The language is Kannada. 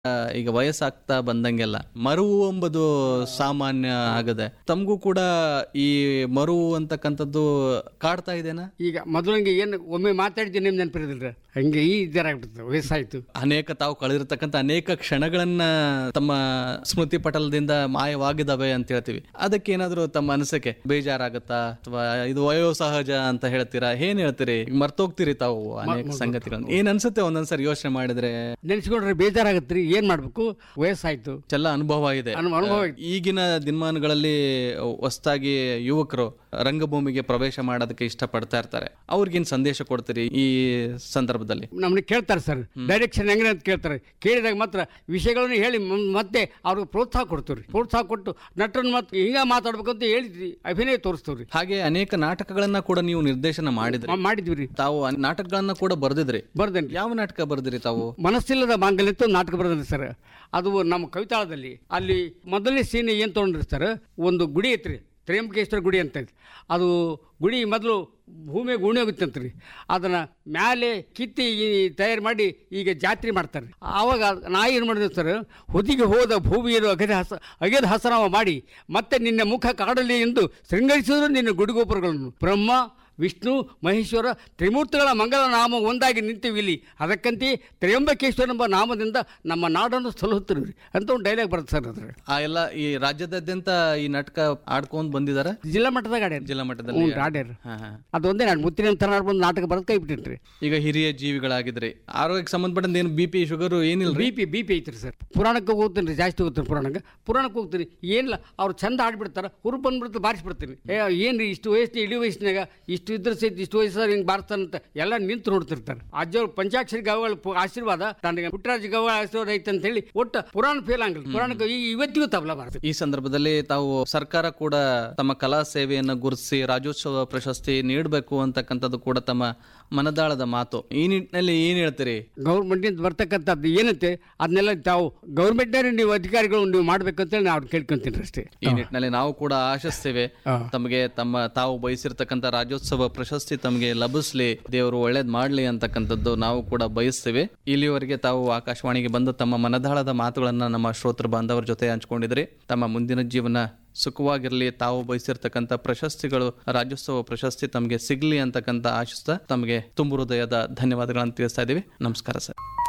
ಆ, ಈಗ ವಯಸ್ಸಾಗ್ತಾ ಬಂದಂಗೆಲ್ಲ ಮರುವು ಎಂಬುದು ಸಾಮಾನ್ಯ ಆಗದೆ ತಮಗೂ ಕೂಡ ಈ ಮರುವು ಅಂತಕ್ಕಂಥದ್ದು ಕಾಡ್ತಾ ಇದೆನಾ ಈಗ ಮೊದಲಂಗೆ ಏನು ಒಮ್ಮೆ ಮಾತಾಡಿದ್ದೀನಿ ನಿಮ್ ನೆನಪಿರೋದಿಲ್ಲ ಹಂಗೆ ಈ ಥರ ಆಗ್ಬಿಡ್ತದೆ ವಯಸ್ಸಾಯ್ತು ಅನೇಕ ತಾವು ಕಳೆದಿರ್ತಕ್ಕಂಥ ಅನೇಕ ಕ್ಷಣಗಳನ್ನ ತಮ್ಮ ಸ್ಮೃತಿ ಪಟಲದಿಂದ ಮಾಯವಾಗಿದ್ದಾವೆ ಅಂತ ಹೇಳ್ತೀವಿ ಅದಕ್ಕೆ ಏನಾದ್ರು ತಮ್ಮ ಅನಿಸಿಕೆ ಬೇಜಾರಾಗತ್ತಾ ಅಥವಾ ಇದು ವಯೋಸಹಜ ಅಂತ ಹೇಳ್ತೀರಾ ಏನ್ ಹೇಳ್ತೀರಿ ಈಗ ಮರ್ತೋಗ್ತೀರಿ ತಾವು ಅನೇಕ ಸಂಗತಿಗಳನ್ನ ಏನ್ ಅನ್ಸುತ್ತೆ ಒಂದೊಂದ್ಸರಿ ಯೋಚನೆ ಮಾಡಿದ್ರೆ ನೆನೆಸ್ಕೊಂಡ್ರೆ ಬೇಜಾರಾಗತ್ತೆ ರೀ ಏನು ಮಾಡಬೇಕು ವಯಸ್ಸಾಯ್ತು ಎಲ್ಲ ಅನುಭವ ಇದೆ ಅನು- ಅನುಭವ ಐತಿ. ಈಗಿನ ದಿನಮಾನಗಳಲ್ಲಿ ಹೊಸದಾಗಿ ಯುವಕರು ರಂಗಭೂಮಿಗೆ ಪ್ರವೇಶ ಮಾಡೋದಕ್ಕೆ ಇಷ್ಟಪಡ್ತಾ ಇರ್ತಾರೆ ಅವ್ರಿಗೇನ್ ಸಂದೇಶ ಕೊಡ್ತೀರಿ ಈ ಸಂದರ್ಭದಲ್ಲಿ ನಮ್ಮನ್ನ ಕೇಳ್ತಾರೆ ಸರ್ ಡೈರೆಕ್ಷನ್ ಹೆಂಗೆ ಅಂತ ಕೇಳ್ತಾರೆ ಕೇಳಿದಾಗ ಮಾತ್ರ ವಿಷಯಗಳನ್ನು ಹೇಳಿ ಮ್- ಮತ್ತೆ ಅವ್ರಿಗೆ ಪ್ರೋತ್ಸಾಹ ಕೊಡ್ತೀವಿ ಪ್ರೋತ್ಸಾಹ ಕೊಟ್ಟು ನಟರನ್ನ ಮತ್ತೆ ಹಿಂಗ ಮಾತಾಡ್ಬೇಕಂತ ಹೇಳಿದ್ರಿ ಅಭಿನಯ ತೋರಿಸ್ತೀವಿ ಹಾಗೆ ಅನೇಕ ನಾಟಕಗಳನ್ನ ಕೂಡ ನೀವು ನಿರ್ದೇಶನ ಮಾಡಿದ್ರಿ ಮಾಡಿದ್ವಿ ರೀ ತಾವು ಆ ನಾಟಕಗಳನ್ನ ಕೂಡ ಬರ್ದಿದ್ರಿ ಬರ್ದೇನ್ರಿ ಯಾವ ನಾಟಕ ಬರ್ದಿರಿ ತಾವು ಮನಸ್ಸಿಲ್ಲದ ಮಾಂಗಲ್ಯ ಅಂತ ನಾಟಕ ಬರೆದ್ರಿ ಸರ್ ಅದು ನಮ್ಮ ಕವಿತಾಳದಲ್ಲಿ ಅಲ್ಲಿ ಮೊದಲನೇ ಸೀನ್ ಏನು ತೊಗೊಂಡ್ರಿ ಸರ್ ಒಂದು ಗುಡಿ ಐತ್ರಿ ತ್ರ್ಯಂಬಕೇಶ್ವರ ಗುಡಿ ಅಂತ ಐತಿ ಅದು ಗುಡಿ ಮೊದಲು ಭೂಮಿ ಗುಣಿ ಹೋಗುತ್ತಂತ್ರಿ ಅದನ್ನು ಮ್ಯಾಲೆ ಕಿತ್ತಿ ಈ ತಯಾರು ಮಾಡಿ ಈಗ ಜಾತ್ರೆ ಮಾಡ್ತಾರೆ ಆವಾಗ ನಾ ಏನು ಮಾಡಿದೆ ಸರ್ ಹೊದಿಗೆ ಹೋದ ಭೂಮಿಯನ್ನು ಅಗದ ಹಸ ಅಗೆದ ಹಸನವ ಮಾಡಿ ಮತ್ತೆ ನಿನ್ನ ಮುಖ ಕಾಡಲಿ ಎಂದು ಶೃಂಗರಿಸಿದ್ರು ನಿನ್ನ ಗುಡಿಗೋಪುರಗಳನ್ನು ಬ್ರಹ್ಮ ವಿಷ್ಣು ಮಹೇಶ್ವರ ತ್ರಿಮೂರ್ತಿಗಳ ಮಂಗಲ ನಾಮ ಒಂದಾಗಿ ನಿಂತಿವಿಲ್ಲಿ ಅದಕ್ಕಂತೆ ತ್ರ್ಯಂಬಕೇಶ್ವರ ಎಂಬ ನಾಮದಿಂದ ನಮ್ಮ ನಾಡನ್ನು ಸಲಹುತ್ತಿರುವ್ರಿ ಅಂತ ಒಂದು ಡೈಲಾಗ್ ಬರುತ್ತೆ ಸರ್ ಅದ್ರ ಆ ಎಲ್ಲ ಈ ರಾಜ್ಯದಾದ್ಯಂತ ಈ ನಾಟಕ ಆಡ್ಕೊಂಡ್ ಬಂದಿದಾರ ಜಿಲ್ಲಾ ಮಟ್ಟದಾಗ ಆಡ್ಯಾರ ಜಿಲ್ಲಾ ಮಟ್ಟದಲ್ಲಿ ಹ್ಞೂ ಆಡ್ಯಾರ ಹಾ, ಹಾ. ಅದೊಂದೇ ನಾನು ಮುತ್ತಿನ ಅಂತ ಬಂದು ನಾಟಕ ಬರೆದು ಕೈ ಬಿಟ್ಟಿನ್ರಿ ಈಗ ಹಿರಿಯ ಜೀವಿಗಳಾಗಿದ್ರಿ ಆರೋಗ್ಯಕ್ಕೆ ಸಂಬಂಧಪಟ್ಟಂತ ಏನು ಬಿ ಪಿ ಶುಗರ್ ಏನಿಲ್ಲ ಬಿ ಪಿ ಬಿ ಪಿ ಐತ್ರಿ ಸರ್ ಪುರಾಣಕ್ಕೆ ಹೋಗ್ತೀನಿ ರೀ ಜಾಸ್ತಿ ಹೋಗ್ತೀನಿ ಪುರಾಣಕ್ಕೆ ಪುರಾಣಕ್ಕೆ ಹೋಗ್ತೀನಿ ಏನಿಲ್ಲ ಅವ್ರು ಚಂದ ಆಡ್ಬಿಡ್ತಾರೆ ಹುರು ಬಂದ್ಬಿಡ್ತು ಬಾರಿಸ್ಬಿಡ್ತೀನಿ ಏ ಏನು ಇಷ್ಟು ವಯಸ್ಸು ಇಳಿ ವಯಸ್ಸಿನಾಗ ಇಷ್ಟು ಇದ್ರ ಸಹಿತ ಇಷ್ಟು ವಯಸ್ಸಾರ ಹಿಂಗೆ ಬಾರಿಸ್ತಾನಂತ ಎಲ್ಲ ನಿಂತು ನೋಡ್ತಿರ್ತಾರೆ ಅಜ್ಜವ್ರು ಪಂಚಾಕ್ಷರಿ ಗವ್ಗಳ ಪು- ಆಶೀರ್ವಾದ ನನಗೆ ಪುಟ್ಟರಾಜ ಗವ್ಗಳ ಆಶೀರ್ವಾದ ಐತೆ ಅಂತ ಹೇಳಿ ಒಟ್ಟು ಪುರಾಣ ಫೇಲ್ ಆಗಲ್ಲ ಪುರಾಣಕ್ಕೆ ಈ ಇವತ್ತಿಗೂ ತಬಲ ಬಾರ್ತೀವಿ ಈ ಸಂದರ್ಭದಲ್ಲಿ ತಾವು ಸರ್ಕಾರ ಕೂಡ ತಮ್ಮ ಕಲಾ ಸೇವೆಯನ್ನು ಗುರುತಿಸಿ ರಾಜ್ಯೋತ್ಸವ ಪ್ರಶಸ್ತಿ ನೀಡಬೇಕು ಅಂತಕ್ಕಂಥದ್ದು ಕೂಡ ತಮ್ಮ ಮನದಾಳದ ಮಾತು ಈ ನಿಟ್ಟಿನಲ್ಲಿ ಏನ್ ಹೇಳ್ತೀರಿ ಗೌರ್ಮೆಂಟಿಂದ ಬರ್ತಕ್ಕಂಥದ್ದು ಏನಂತೆ ಅದನ್ನೆಲ್ಲ ತಾವು ಗೌರ್ಮೆಂಟ್ನಾರ ನೀವು ಅಧಿಕಾರಿಗಳು ನೀವು ಮಾಡ್ಬೇಕಂತೇಳಿ ನಾನು ಕೇಳ್ಕೊಂತೀನಿ ಅಷ್ಟೇ ಈ ನಿಟ್ಟಿನಲ್ಲಿ ನಾವು ಕೂಡ ಆಶಿಸ್ತೇವೆ ಹಾ. ತಮಗೆ ತಮ್ಮ ತಾವು ಬಯಸಿರ್ತಕ್ಕಂಥ ರಾಜ್ಯೋತ್ಸವ ಪ್ರಶಸ್ತಿ ತಮಗೆ ಲಭಿಸ್ಲಿ ದೇವರು ಒಳ್ಳೇದ್ ಮಾಡ್ಲಿ ಅಂತಕ್ಕಂಥದ್ದು ನಾವು ಕೂಡ ಬಯಸ್ತೇವೆ ಇಲ್ಲಿವರೆಗೆ ತಾವು ಆಕಾಶವಾಣಿಗೆ ಬಂದು ತಮ್ಮ ಮನದಾಳದ ಮಾತುಗಳನ್ನ ನಮ್ಮ ಶ್ರೋತೃ ಬಾಂಧವರ ಜೊತೆ ಹಂಚ್ಕೊಂಡಿದ್ರಿ ತಮ್ಮ ಮುಂದಿನ ಜೀವನ ಸುಖವಾಗಿರಲಿ ತಾವು ಬಯಸಿರ್ತಕ್ಕಂಥ ಪ್ರಶಸ್ತಿಗಳು ರಾಜ್ಯೋತ್ಸವ ಪ್ರಶಸ್ತಿ ತಮಗೆ ಸಿಗ್ಲಿ ಅಂತಕ್ಕಂಥ ಆಶಿಸ್ತಾ ತಮಗೆ ತುಂಬು ಹೃದಯದ ಧನ್ಯವಾದಗಳನ್ನು ತಿಳಿಸ್ತಾ ಇದ್ದೀವಿ ನಮಸ್ಕಾರ ಸರ್